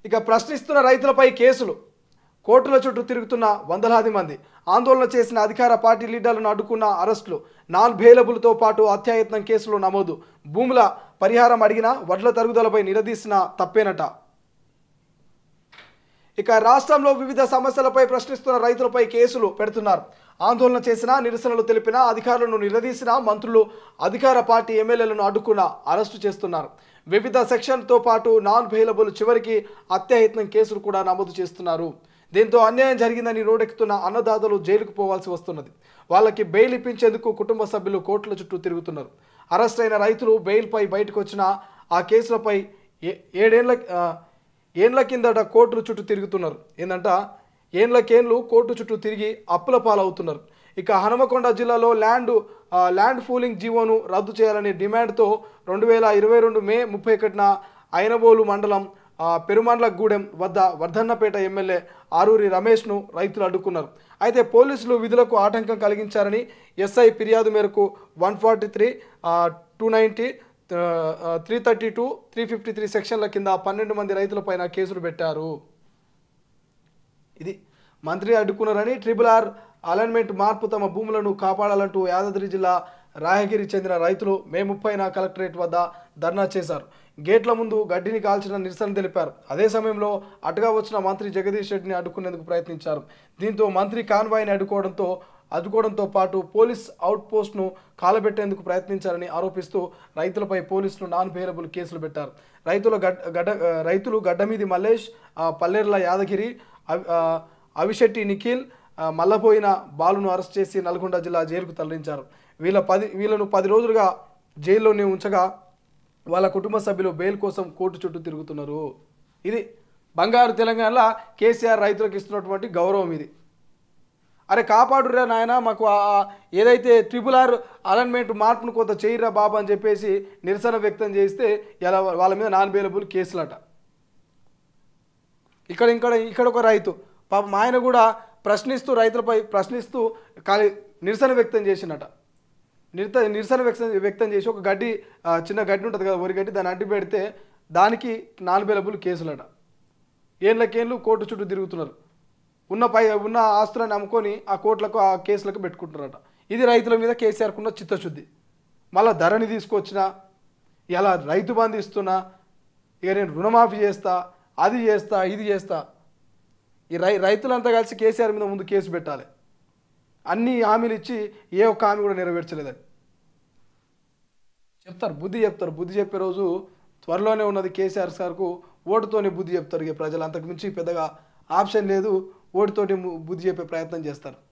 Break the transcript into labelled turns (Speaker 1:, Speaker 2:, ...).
Speaker 1: ఇక ప్రశ్నిస్తున్న రైతులపై కేసులు కోర్టుల చుట్టూ తిరుగుతున్న వందలాది మంది ఆందోళన చేసిన అధికార పార్టీ లీడర్లను అడ్డుకున్న అరెస్టులు నాన్ బెయిలబుల్తో పాటు హత్యాయత్నం కేసులు నమోదు భూముల పరిహారం అడిగిన వడ్ల తరుగుదలపై నిలదీసిన తప్పేనట ఇక రాష్ట్రంలో వివిధ సమస్యలపై ప్రశ్నిస్తున్న రైతులపై కేసులు పెడుతున్నారు ఆందోళన చేసిన నిరసనలు తెలిపిన అధికారులను నిలదీసిన మంత్రులు అధికార పార్టీ ఎమ్మెల్యేలను అడ్డుకున్న అరెస్టు చేస్తున్నారు వివిధ సెక్షన్తో పాటు నాన్ బెయిలబుల్ చివరికి హత్యాయత్నం కేసులు కూడా నమోదు చేస్తున్నారు దీంతో అన్యాయం జరిగిందని రోడెక్కుతున్న అన్నదాతలు జైలుకు పోవాల్సి వస్తున్నది వాళ్ళకి బెయిల్ ఇప్పించేందుకు కుటుంబ సభ్యులు కోర్టుల చుట్టూ తిరుగుతున్నారు అరెస్ట్ అయిన రైతులు బెయిల్పై బయటకు వచ్చిన ఆ కేసులపై ఏ- ఏడేళ్ల ఆ, ఏండ్ల కిందట కోర్టుల చుట్టూ తిరుగుతున్నారు ఏంటంట ఏండ్లకేండ్లు కోర్టు చుట్టూ తిరిగి అప్పుల పాలవుతున్నారు ఇక హనుమకొండ జిల్లాలో ల్యాండ్ ఆ, ల్యాండ్ పూలింగ్ జీవోను రద్దు చేయాలనే డిమాండ్తో రెండు వేల ఇరవై రెండు మే ముప్పై ఒకటిన ఐనబోలు మండలం ఆ, పెరుమండ్లగూడెం వద్ద వర్ధన్నపేట ఎమ్మెల్యే ఆరూరి రమేష్ను రైతులు అడ్డుకున్నారు అయితే పోలీసులు విధులకు ఆటంకం కలిగించారని ఎస్ఐ ఫిర్యాదు మేరకు one forty three two ninety three thirty two three fifty three సెక్షన్ల కింద పన్నెండు మంది రైతులపైన కేసులు పెట్టారు ఇది మంత్రి అడ్డుకున్నారని ట్రిపుల్ ఆర్ అలైన్మెంట్ మార్పు తమ భూములను కాపాడాలంటూ యాదాద్రి జిల్లా రాయగిరి చెందిన రైతులు మే ముప్పైన కలెక్టరేట్ వద్ద ధర్నా చేశారు గేట్ల ముందు గడ్డిని కాల్చిన నిరసన తెలిపారు అదే సమయంలో అటుగా వచ్చిన మంత్రి జగదీష్ రెడ్డిని అడ్డుకునేందుకు ప్రయత్నించారు దీంతో మంత్రి కాన్వాయ్ని అడ్డుకోవడంతో అడ్డుకోవడంతో పాటు పోలీస్ అవుట్ పోస్ట్ను కాలబెట్టేందుకు ప్రయత్నించారని ఆరోపిస్తూ రైతులపై పోలీసులు నాన్ బెయిలబుల్ కేసులు పెట్టారు రైతుల గడ్ గడ్డ ఆ, రైతులు గడ్డమీది మల్లేష్ ఆ, పల్లెర్ల యాదగిరి అవి- ఆ, అవిశెట్టి నిఖిల్ ఆ, మల్లపోయిన బాలును అరెస్ట్ చేసి నల్గొండ జిల్లా జైలుకు తరలించారు వీళ్ళ పది వీళ్ళను పది రోజులుగా జైల్లోనే ఉంచగా వాళ్ళ కుటుంబ సభ్యులు బెయిల్ కోసం కోర్టు చుట్టూ తిరుగుతున్నారు ఇది బంగారు తెలంగాణలో కేసీఆర్ రైతులకు ఇస్తున్నటువంటి గౌరవం ఇది అరే కాపాడురా నాయన మాకు ఆ- ఆ ఏదైతే ట్రిపుల్ ఆర్ అలైన్మెంట్ మార్పును కొంత చేయరా బాబు అని చెప్పేసి నిరసన వ్యక్తం చేస్తే ఇలా వాళ్ళ మీద నాన్ బెయిలబుల్ కేసులట ఇక్కడ ఇక్కడ ఇక్కడ ఒక రైతు పాపం ఆయన కూడా ప్రశ్నిస్తూ రైతులపై ప్రశ్నిస్తూ ఖాళీ నిరసన వ్యక్తం చేసినట నిరత నిరసన వ్యక్తం వ్యక్తం చేసి ఒక గడ్డి ఆ, చిన్న గడ్డి ఉంటుంది కదా వరి గడ్డి దాన్ని అడ్డు పెడితే దానికి నాలుగు బెలబుల్ కేసులట ఏళ్ళకేళ్ళు కోర్టు చుట్టూ తిరుగుతున్నారు ఉన్న పై ఉన్న ఆస్తులను అమ్ముకొని ఆ కోర్టులకు ఆ కేసులకు పెట్టుకుంటున్నారట ఇది రైతుల మీద కేసీఆర్కున్న చిత్తశుద్ధి మళ్ళీ ధరని తీసుకొచ్చిన ఇలా రైతు బంధు ఇస్తున్నా ఇక నేను రుణమాఫీ చేస్తా అది చేస్తా ఇది చేస్తా ఈ రై రైతులంతా కలిసి కేసీఆర్ మీద ముందు కేసు పెట్టాలి అన్ని హామీలు ఇచ్చి ఏ ఒక్క హామీ కూడా నెరవేర్చలేదని చెప్తారు బుద్ధి చెప్తారు బుద్ధి చెప్పే రోజు త్వరలోనే ఉన్నది కేసీఆర్ సార్కు ఓటుతోనే బుద్ధి చెప్తారు ఇక ప్రజలు అంతకు మించి పెద్దగా ఆప్షన్ లేదు ఓటుతోటి ము- బుద్ధి చెప్పే ప్రయత్నం చేస్తారు